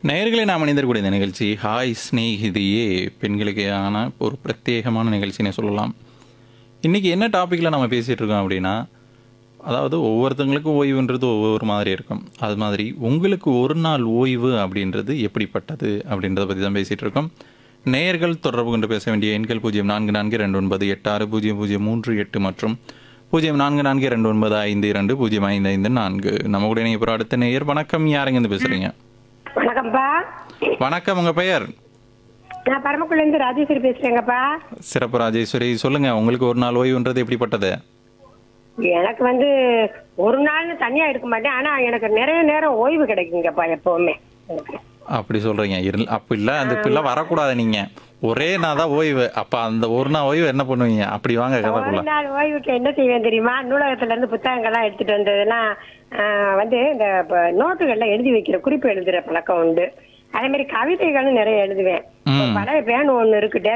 நேயர்களே நாம் இணைந்திருக்கூடிய இந்த நிகழ்ச்சி ஹாய் ஸ்நேகிதியே பெண்களுக்கான ஒரு பிரத்யேகமான நிகழ்ச்சினே சொல்லலாம் இன்றைக்கி என்ன டாப்பிக்கில் நம்ம பேசிகிட்டு இருக்கோம் அப்படின்னா அதாவது ஒவ்வொருத்தங்களுக்கும் ஓய்வுன்றது ஒவ்வொரு மாதிரி இருக்கும் அது மாதிரி உங்களுக்கு ஒரு நாள் ஓய்வு அப்படின்றது எப்படிப்பட்டது அப்படின்றத பற்றி தான் பேசிகிட்டு இருக்கோம் நேயர்கள் தொடர்பு கொண்டு பேச வேண்டிய எண்கள் பூஜ்ஜியம் நான்கு நான்கு ரெண்டு ஒன்பது எட்டு ஆறு பூஜ்ஜியம் பூஜ்ஜியம் மூன்று எட்டு மற்றும் பூஜ்ஜியம் நான்கு நான்கு ரெண்டு ஒன்பது ஐந்து இரண்டு பூஜ்ஜியம் ஐந்து ஐந்து நான்கு நம்ம கூட இணைய போகிற அடுத்த நேயர் வணக்கம் யாருங்க இருந்து பேசுகிறீங்க வணக்கம்ப்பா வணக்கம் உங்கள் பெயர் நான் பரமக்குள்ள இருந்து ராஜேஸ்வரி பேசுறேங்கப்பா சிறப்பு ராஜேஸ்வரி சொல்லுங்க உங்களுக்கு ஒரு நாள் ஓய்வுன்றது எப்படிப்பட்டது எனக்கு வந்து ஒரு நாள்னு தனியா எடுக்க மாட்டேன் ஆனா எனக்கு நிறைய நேரம் ஓய்வு கிடைக்குங்கப்பா எப்பவுமே எனக்கு. அப்படி சொல்றீங்க இருள் அப்ப இல்ல அந்த இப்பெல்லாம் வரக்கூடாது நீங்க ஒரே நாள் தான் ஓய்வு அப்ப அந்த ஒரு நாள் ஓய்வு என்ன பண்ணுவீங்க அப்படி வாங்க ஒரு கதைக்குள்ள நாள் ஓய்வுக்கு என்ன செய்வேன் தெரியுமா நூலகத்துல இருந்து புத்தகங்கள்லாம் எடுத்துட்டு வந்ததுன்னா ஆஹ், வந்து இந்த ப- நோட்டுகள்ல எழுதி வைக்கிற குறிப்பு எழுதுற பழக்கம் உண்டு அதே மாதிரி கவிதைகளும் நிறைய எழுதுவேன் ம். பழைய பேன் ஒண்ணு இருக்கு